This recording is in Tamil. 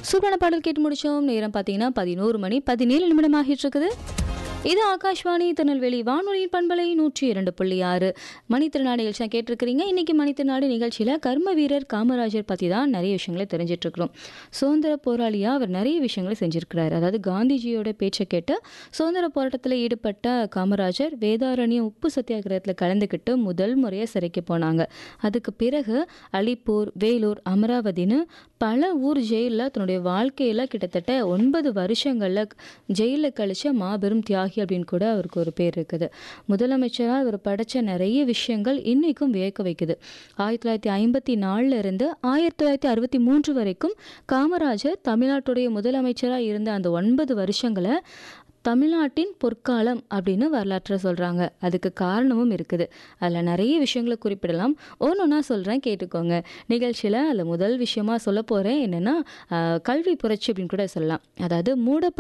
சூப்பரான பாடல் கேட்டு முடிச்சோம் நேரம் பார்த்தீங்கன்னா பதினோரு மணி பதினேழு நிமிடம் ஆகிட்டு இருக்குது இது ஆகாஷ்வாணி திருநெல்வேலி வானொலியின் பண்பலை நூற்றி இரண்டு புள்ளி ஆறு மணித்திருநாடு நிகழ்ச்சியாக கேட்டிருக்கிறீங்க இன்னைக்கு மணித்திருநாடு நிகழ்ச்சியில் கர்ம வீரர் காமராஜர் பற்றி தான் நிறைய விஷயங்களை தெரிஞ்சிட்டு இருக்கிறோம் சுதந்திர போராளியாக அவர் நிறைய விஷயங்களை செஞ்சிருக்கிறார் அதாவது காந்திஜியோட பேச்சை கேட்டு சுதந்திர போராட்டத்தில் ஈடுபட்ட காமராஜர் வேதாரண்யம் உப்பு சத்தியாகிரகத்தில் கலந்துக்கிட்டு முதல் முறையாக சிறைக்கு போனாங்க அதுக்கு பிறகு அலிப்பூர் வேலூர் அமராவதின்னு பல ஊர் ஜெயிலில் தன்னுடைய வாழ்க்கையில் கிட்டத்தட்ட ஒன்பது வருஷங்களில் ஜெயிலில் கழிச்ச மாபெரும் தியாகி அப்படின்னு கூட அவருக்கு ஒரு பேர் இருக்குது முதலமைச்சராக அவர் படைச்ச நிறைய விஷயங்கள் இன்றைக்கும் வியக்க வைக்குது ஆயிரத்தி தொள்ளாயிரத்தி ஐம்பத்தி நாலுல இருந்து ஆயிரத்தி தொள்ளாயிரத்தி அறுபத்தி மூன்று வரைக்கும் காமராஜர் தமிழ்நாட்டுடைய முதலமைச்சராக இருந்த அந்த ஒன்பது வருஷங்களை தமிழ்நாட்டின் பொற்காலம் அப்படின்னு வரலாற்றில் சொல்கிறாங்க அதுக்கு காரணமும் இருக்குது அதில் நிறைய விஷயங்களை குறிப்பிடலாம் ஒன்று ஒன்றா சொல்கிறேன் கேட்டுக்கோங்க நிகழ்ச்சியில் அதில் முதல் விஷயமா சொல்ல போகிறேன் என்னென்னா கல்வி புரட்சி அப்படின்னு கூட சொல்லலாம் அதாவது மூடப்பட்ட